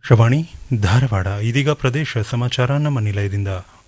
ಶವಾಣಿ ಧಾರವಾಡ ಇದೀಗ ಪ್ರದೇಶ ಸಮಾಚಾರ ನಮ್ಮ ನಿಲಯದಿಂದ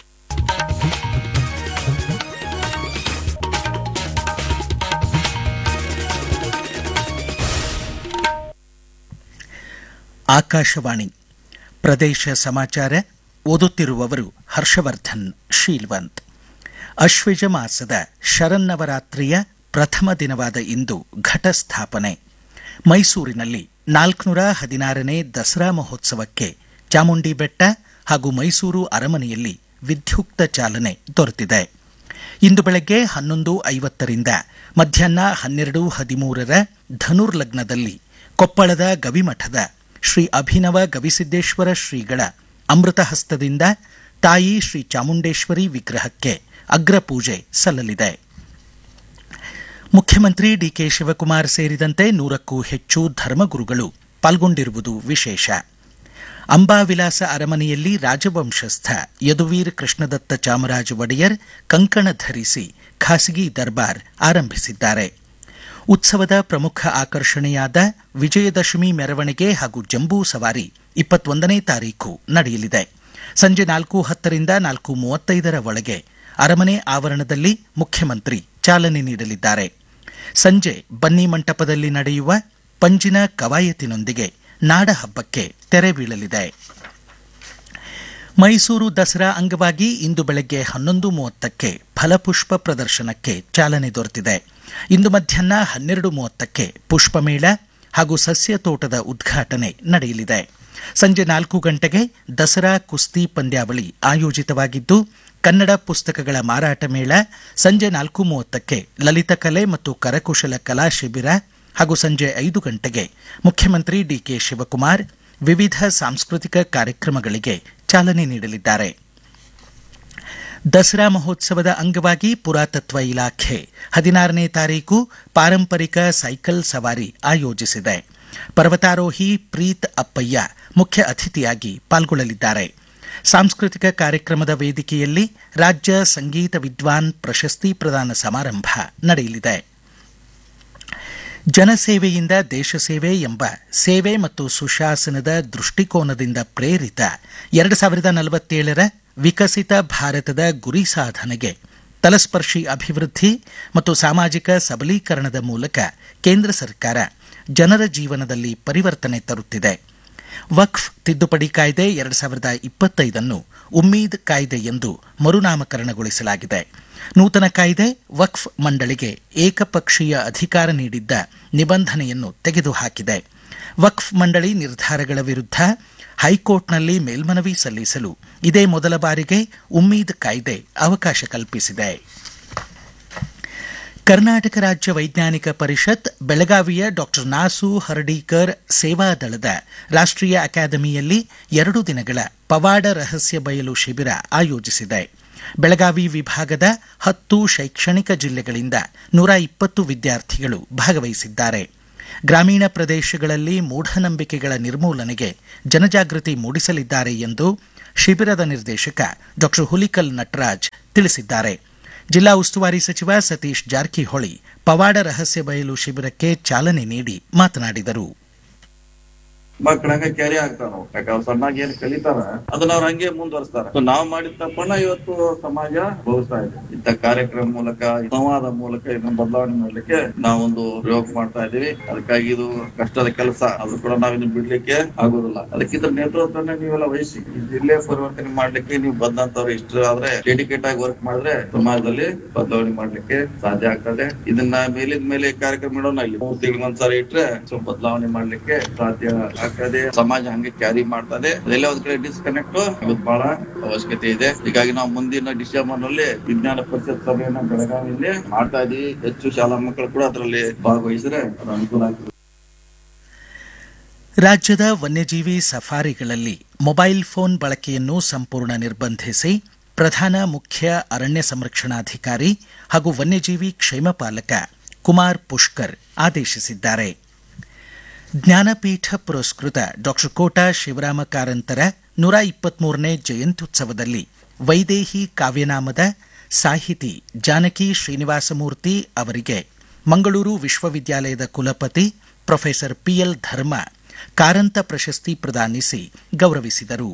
ಆಕಾಶವಾಣಿ ಪ್ರದೇಶ ಸಮಾಚಾರ ಓದುತ್ತಿರುವವರು ಹರ್ಷವರ್ಧನ್ ಶೀಲ್ವಂತ್ ಅಶ್ವಿಜ ಮಾಸದ ಶರನ್ನವರಾತ್ರಿಯ ಪ್ರಥಮ ದಿನವಾದ ಇಂದು ಘಟ ಸ್ಥಾಪನೆ ಮೈಸೂರಿನಲ್ಲಿ ನಾಲ್ಕುನೂರ ಹದಿನಾರನೇ ದಸರಾ ಮಹೋತ್ಸವಕ್ಕೆ ಚಾಮುಂಡಿ ಬೆಟ್ಟ ಹಾಗೂ ಮೈಸೂರು ಅರಮನೆಯಲ್ಲಿ ವಿದ್ಯುಕ್ತ ಚಾಲನೆ ದೊರೆತಿದೆ ಇಂದು ಬೆಳಗ್ಗೆ ಹನ್ನೊಂದು ಐವತ್ತರಿಂದ ಮಧ್ಯಾಹ್ನ ಹನ್ನೆರಡು ಹದಿಮೂರರ ಧನುರ್ಲಗ್ನದಲ್ಲಿ ಕೊಪ್ಪಳದ ಗವಿಮಠದ ಶ್ರೀ ಅಭಿನವ ಗವಿಸಿದ್ದೇಶ್ವರ ಶ್ರೀಗಳ ಅಮೃತ ಹಸ್ತದಿಂದ ತಾಯಿ ಶ್ರೀ ಚಾಮುಂಡೇಶ್ವರಿ ವಿಗ್ರಹಕ್ಕೆ ಅಗ್ರಪೂಜೆ ಸಲ್ಲಲಿದೆ ಮುಖ್ಯಮಂತ್ರಿ ಡಿಕೆ ಶಿವಕುಮಾರ್ ಸೇರಿದಂತೆ ನೂರಕ್ಕೂ ಹೆಚ್ಚು ಧರ್ಮಗುರುಗಳು ಪಾಲ್ಗೊಂಡಿರುವುದು ವಿಶೇಷ ಅಂಬಾವಿಲಾಸ ಅರಮನೆಯಲ್ಲಿ ರಾಜವಂಶಸ್ಥ ಯದುವೀರ್ ಕೃಷ್ಣದತ್ತ ಚಾಮರಾಜ ಒಡೆಯರ್ ಕಂಕಣ ಧರಿಸಿ ಖಾಸಗಿ ದರ್ಬಾರ್ ಆರಂಭಿಸಿದ್ದಾರೆ ಉತ್ಸವದ ಪ್ರಮುಖ ಆಕರ್ಷಣೆಯಾದ ವಿಜಯದಶಮಿ ಮೆರವಣಿಗೆ ಹಾಗೂ ಜಂಬೂ ಸವಾರಿ ಇಪ್ಪತ್ತೊಂದನೇ ತಾರೀಖು ನಡೆಯಲಿದೆ ಸಂಜೆ ನಾಲ್ಕು ಹತ್ತರಿಂದ ನಾಲ್ಕು ಮೂವತ್ತೈದರ ಒಳಗೆ ಅರಮನೆ ಆವರಣದಲ್ಲಿ ಮುಖ್ಯಮಂತ್ರಿ ಚಾಲನೆ ನೀಡಲಿದ್ದಾರೆ ಸಂಜೆ ಬನ್ನಿ ಮಂಟಪದಲ್ಲಿ ನಡೆಯುವ ಪಂಜಿನ ಕವಾಯತಿನೊಂದಿಗೆ ನಾಡ ಹಬ್ಬಕ್ಕೆ ತೆರೆ ಬೀಳಲಿದೆ ಮೈಸೂರು ದಸರಾ ಅಂಗವಾಗಿ ಇಂದು ಬೆಳಗ್ಗೆ ಹನ್ನೊಂದು ಮೂವತ್ತಕ್ಕೆ ಫಲಪುಷ್ಪ ಪ್ರದರ್ಶನಕ್ಕೆ ಚಾಲನೆ ದೊರೆತಿದೆ ಇಂದು ಮಧ್ಯಾಹ್ನ ಹನ್ನೆರಡು ಮೂವತ್ತಕ್ಕೆ ಪುಷ್ಪಮೇಳ ಹಾಗೂ ಸಸ್ಯ ತೋಟದ ಉದ್ಘಾಟನೆ ನಡೆಯಲಿದೆ ಸಂಜೆ ನಾಲ್ಕು ಗಂಟೆಗೆ ದಸರಾ ಕುಸ್ತಿ ಪಂದ್ಯಾವಳಿ ಆಯೋಜಿತವಾಗಿದ್ದು ಕನ್ನಡ ಪುಸ್ತಕಗಳ ಮಾರಾಟ ಮೇಳ ಸಂಜೆ ನಾಲ್ಕು ಮೂವತ್ತಕ್ಕೆ ಲಲಿತಕಲೆ ಮತ್ತು ಕರಕುಶಲ ಕಲಾ ಶಿಬಿರ ಹಾಗೂ ಸಂಜೆ ಐದು ಗಂಟೆಗೆ ಮುಖ್ಯಮಂತ್ರಿ ಡಿಕೆ ಶಿವಕುಮಾರ್ ವಿವಿಧ ಸಾಂಸ್ಕೃತಿಕ ಕಾರ್ಯಕ್ರಮಗಳಿಗೆ ಚಾಲನೆ ನೀಡಲಿದ್ದಾರೆ ದಸರಾ ಮಹೋತ್ಸವದ ಅಂಗವಾಗಿ ಪುರಾತತ್ವ ಇಲಾಖೆ ಹದಿನಾರನೇ ತಾರೀಕು ಪಾರಂಪರಿಕ ಸೈಕಲ್ ಸವಾರಿ ಆಯೋಜಿಸಿದೆ ಪರ್ವತಾರೋಹಿ ಪ್ರೀತ್ ಅಪ್ಪಯ್ಯ ಮುಖ್ಯ ಅತಿಥಿಯಾಗಿ ಪಾಲ್ಗೊಳ್ಳಲಿದ್ದಾರೆ ಸಾಂಸ್ಕೃತಿಕ ಕಾರ್ಯಕ್ರಮದ ವೇದಿಕೆಯಲ್ಲಿ ರಾಜ್ಯ ಸಂಗೀತ ವಿದ್ವಾನ್ ಪ್ರಶಸ್ತಿ ಪ್ರದಾನ ಸಮಾರಂಭ ನಡೆಯಲಿದೆ ಜನಸೇವೆಯಿಂದ ದೇಶ ಸೇವೆ ಎಂಬ ಸೇವೆ ಮತ್ತು ಸುಶಾಸನದ ದೃಷ್ಟಿಕೋನದಿಂದ ಪ್ರೇರಿತ ಎರಡು ಸಾವಿರದ ನಲವತ್ತೇಳರ ವಿಕಸಿತ ಭಾರತದ ಗುರಿ ಸಾಧನೆಗೆ ತಲಸ್ಪರ್ಶಿ ಅಭಿವೃದ್ಧಿ ಮತ್ತು ಸಾಮಾಜಿಕ ಸಬಲೀಕರಣದ ಮೂಲಕ ಕೇಂದ್ರ ಸರ್ಕಾರ ಜನರ ಜೀವನದಲ್ಲಿ ಪರಿವರ್ತನೆ ತರುತ್ತಿದೆ ವಕ್ಫ್ ತಿದ್ದುಪಡಿ ಕಾಯ್ದೆ ಎರಡು ಸಾವಿರದ ಇಪ್ಪತ್ತೈದನ್ನು ಉಮ್ಮೀದ್ ಕಾಯ್ದೆ ಎಂದು ಮರುನಾಮಕರಣಗೊಳಿಸಲಾಗಿದೆ ನೂತನ ಕಾಯ್ದೆ ವಕ್ಫ್ ಮಂಡಳಿಗೆ ಏಕಪಕ್ಷೀಯ ಅಧಿಕಾರ ನೀಡಿದ್ದ ನಿಬಂಧನೆಯನ್ನು ತೆಗೆದುಹಾಕಿದೆ ವಕ್ಫ್ ಮಂಡಳಿ ನಿರ್ಧಾರಗಳ ವಿರುದ್ಧ ಹೈಕೋರ್ಟ್ನಲ್ಲಿ ಮೇಲ್ಮನವಿ ಸಲ್ಲಿಸಲು ಇದೇ ಮೊದಲ ಬಾರಿಗೆ ಉಮ್ಮೀದ್ ಕಾಯ್ದೆ ಅವಕಾಶ ಕಲ್ಪಿಸಿದೆ ಕರ್ನಾಟಕ ರಾಜ್ಯ ವೈಜ್ಞಾನಿಕ ಪರಿಷತ್ ಬೆಳಗಾವಿಯ ಡಾಕ್ಟರ್ ನಾಸು ಹರ್ಡೀಕರ್ ಸೇವಾದಳದ ರಾಷ್ಟ್ರೀಯ ಅಕಾಡೆಮಿಯಲ್ಲಿ ಎರಡು ದಿನಗಳ ಪವಾಡ ರಹಸ್ಯ ಬಯಲು ಶಿಬಿರ ಆಯೋಜಿಸಿದೆ ಬೆಳಗಾವಿ ವಿಭಾಗದ ಹತ್ತು ಶೈಕ್ಷಣಿಕ ಜಿಲ್ಲೆಗಳಿಂದ ನೂರ ಇಪ್ಪತ್ತು ವಿದ್ಯಾರ್ಥಿಗಳು ಭಾಗವಹಿಸಿದ್ದಾರೆ ಗ್ರಾಮೀಣ ಪ್ರದೇಶಗಳಲ್ಲಿ ಮೂಢನಂಬಿಕೆಗಳ ನಿರ್ಮೂಲನೆಗೆ ಜನಜಾಗೃತಿ ಮೂಡಿಸಲಿದ್ದಾರೆ ಎಂದು ಶಿಬಿರದ ನಿರ್ದೇಶಕ ಡಾಕ್ಟರ್ ಹುಲಿಕಲ್ ನಟರಾಜ್ ತಿಳಿಸಿದ್ದಾರೆ ಜಿಲ್ಲಾ ಉಸ್ತುವಾರಿ ಸಚಿವ ಸತೀಶ್ ಜಾರಕಿಹೊಳಿ ಪವಾಡ ರಹಸ್ಯ ಬಯಲು ಶಿಬಿರಕ್ಕೆ ಚಾಲನೆ ನೀಡಿ ಮಾತನಾಡಿದರು ಮಕ್ಳ ಹಂಗ ಕ್ಯಾರಿ ಆಗ್ತಾರ ನಾವು ಯಾಕೆ ಅವ್ರ ಸಣ್ಣಾಗಿ ಏನ್ ಕಲಿತಾರ ಅದನ್ನ ಅವ್ರ ಹಂಗೆ ಮುಂದುವರಿಸ್ತಾರ ಸೊ ನಾವ್ ಮಾಡಿದ ತಪ್ಪನ್ನ ಇವತ್ತು ಸಮಾಜ ಭವಿಸ್ತಾ ಇದೆ ಇಂಥ ಕಾರ್ಯಕ್ರಮ ಮೂಲಕ ಸಂವಾದ ಮೂಲಕ ಇದನ್ನ ಬದಲಾವಣೆ ಮಾಡ್ಲಿಕ್ಕೆ ನಾವೊಂದು ಪ್ರಯೋಗ ಮಾಡ್ತಾ ಇದೀವಿ ಅದಕ್ಕಾಗಿ ಇದು ಕಷ್ಟದ ಕೆಲಸ ಅದು ಕೂಡ ನಾವ್ ಇದನ್ನ ಬಿಡ್ಲಿಕ್ಕೆ ಆಗೋದಿಲ್ಲ ಅದಕ್ಕಿಂತ ನೇತೃತ್ವನ ನೀವೆಲ್ಲ ವಹಿಸಿ ಈ ಜಿಲ್ಲೆ ಪರಿವರ್ತನೆ ಮಾಡ್ಲಿಕ್ಕೆ ನೀವು ಬಂದಂತವ್ರು ಇಷ್ಟು ಆದ್ರೆ ಡೆಡಿಕೇಟ್ ಆಗಿ ವರ್ಕ್ ಮಾಡಿದ್ರೆ ಸಮಾಜದಲ್ಲಿ ಬದಲಾವಣೆ ಮಾಡ್ಲಿಕ್ಕೆ ಸಾಧ್ಯ ಆಗ್ತದೆ ಇದನ್ನ ಮೇಲಿದ ಮೇಲೆ ಕಾರ್ಯಕ್ರಮ ಇಡೋಣ ಇಲ್ಲಿ ಮೂರ್ ತಿಂಗಳಿಗೆ ಒಂದ್ಸರಿ ಇಟ್ರೆ ಸ್ವಲ್ಪ ಬದಲಾವಣೆ ಮಾಡ್ಲಿಕ್ಕೆ ಸಾಧ್ಯ ಆಗ್ತದೆ ಸಮಾಜ ಹಂಗೆ ಕ್ಯಾರಿ ಮಾಡ್ತದೆ ಅದೆಲ್ಲ ಒಂದ್ ಕಡೆ ಡಿಸ್ಕನೆಕ್ಟ್ ಆಗೋದು ಬಹಳ ಅವಶ್ಯಕತೆ ಇದೆ ಹೀಗಾಗಿ ನಾವು ಮುಂದಿನ ಡಿಸೆಂಬರ್ ನಲ್ಲಿ ವಿಜ್ಞಾನ ಪರಿಷತ್ ಸಭೆಯನ್ನ ಬೆಳಗಾವಿಯಲ್ಲಿ ಮಾಡ್ತಾ ಇದೀವಿ ಹೆಚ್ಚು ಶಾಲಾ ಮಕ್ಕಳು ಕೂಡ ಅದರಲ್ಲಿ ಭಾಗವಹಿಸಿದ್ರೆ ಅದು ಅನುಕೂಲ ಆಗ್ತದೆ ರಾಜ್ಯದ ವನ್ಯಜೀವಿ ಸಫಾರಿಗಳಲ್ಲಿ ಮೊಬೈಲ್ ಫೋನ್ ಬಳಕೆಯನ್ನು ಸಂಪೂರ್ಣ ನಿರ್ಬಂಧಿಸಿ ಪ್ರಧಾನ ಮುಖ್ಯ ಅರಣ್ಯ ಸಂರಕ್ಷಣಾಧಿಕಾರಿ ಹಾಗೂ ವನ್ಯಜೀವಿ ಕ್ಷೇಮ ಪಾಲಕ ಕುಮಾರ್ ಪುಷ್ಕರ್ ಆದೇಶಿಸಿದ್ದಾರೆ ಜ್ಞಾನಪೀಠ ಪುರಸ್ಕೃತ ಡಾಕ್ಟರ್ ಕೋಟಾ ಶಿವರಾಮ ಕಾರಂತರ ನೂರ ಇಪ್ಪತ್ಮೂರನೇ ಜಯಂತ್ಯುತ್ಸವದಲ್ಲಿ ವೈದೇಹಿ ಕಾವ್ಯನಾಮದ ಸಾಹಿತಿ ಜಾನಕಿ ಶ್ರೀನಿವಾಸಮೂರ್ತಿ ಅವರಿಗೆ ಮಂಗಳೂರು ವಿಶ್ವವಿದ್ಯಾಲಯದ ಕುಲಪತಿ ಪ್ರೊಫೆಸರ್ ಪಿಎಲ್ ಧರ್ಮ ಕಾರಂತ ಪ್ರಶಸ್ತಿ ಪ್ರದಾನಿಸಿ ಗೌರವಿಸಿದರು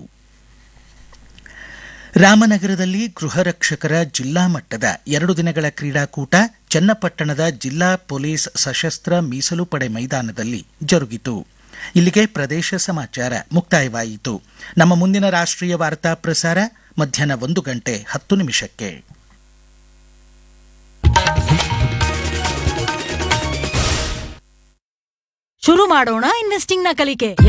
ರಾಮನಗರದಲ್ಲಿ ಗೃಹ ರಕ್ಷಕರ ಜಿಲ್ಲಾ ಮಟ್ಟದ ಎರಡು ದಿನಗಳ ಕ್ರೀಡಾಕೂಟ ಚನ್ನಪಟ್ಟಣದ ಜಿಲ್ಲಾ ಪೊಲೀಸ್ ಸಶಸ್ತ್ರ ಮೀಸಲು ಪಡೆ ಮೈದಾನದಲ್ಲಿ ಜರುಗಿತು ಇಲ್ಲಿಗೆ ಪ್ರದೇಶ ಸಮಾಚಾರ ಮುಕ್ತಾಯವಾಯಿತು ನಮ್ಮ ಮುಂದಿನ ರಾಷ್ಟ್ರೀಯ ವಾರ್ತಾ ಪ್ರಸಾರ ಮಧ್ಯಾಹ್ನ ಒಂದು ಗಂಟೆ ಹತ್ತು ನಿಮಿಷಕ್ಕೆ ಶುರು ಮಾಡೋಣ ಇನ್ವೆಸ್ಟಿಂಗ್ ನ ಕಲಿಕೆ